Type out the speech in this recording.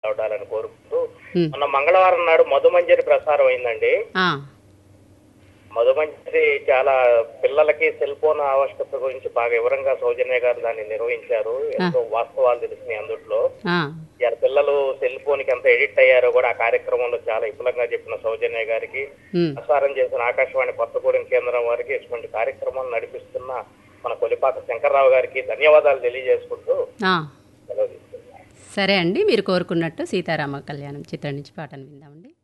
చూడాలని కోరుకుంటూ ఉమ్. మొన్న మంగళవారం నాడు మధుమంజరి ప్రసారం అయిందండి ఆ, మధుమంజరి చాలా పిల్లలకి సెల్ ఫోన్ ఆవశ్యకత గురించి బాగా వివరంగా సౌజన్య గారు దాన్ని నిర్వహించారు ఎంతో వాస్తవాలు తెలిసినాయి అందుట్లో ఆ, ఇవాళ పిల్లలు సెల్ ఫోన్ కి ఎంత ఎడిక్ట్ అయ్యారో కూడా ఆ కార్యక్రమంలో చాలా విపులంగా చెప్పిన సౌజన్య గారికి ఉమ్. ప్రసారం చేసిన ఆకాశవాణి కొత్తగూడెం కేంద్రం వారికి ఇటువంటి కార్యక్రమాలు నడిపిస్తున్న మన కొలిపాక శంకర్రావు గారికి ధన్యవాదాలు తెలియజేసుకుంటూ ఆ. సెలవు తీసుకుంటున్నాను. సరే అండి మీరు కోరుకున్నట్టు సీతారామ కళ్యాణం చిత్రం నుంచి పాటను విందామండి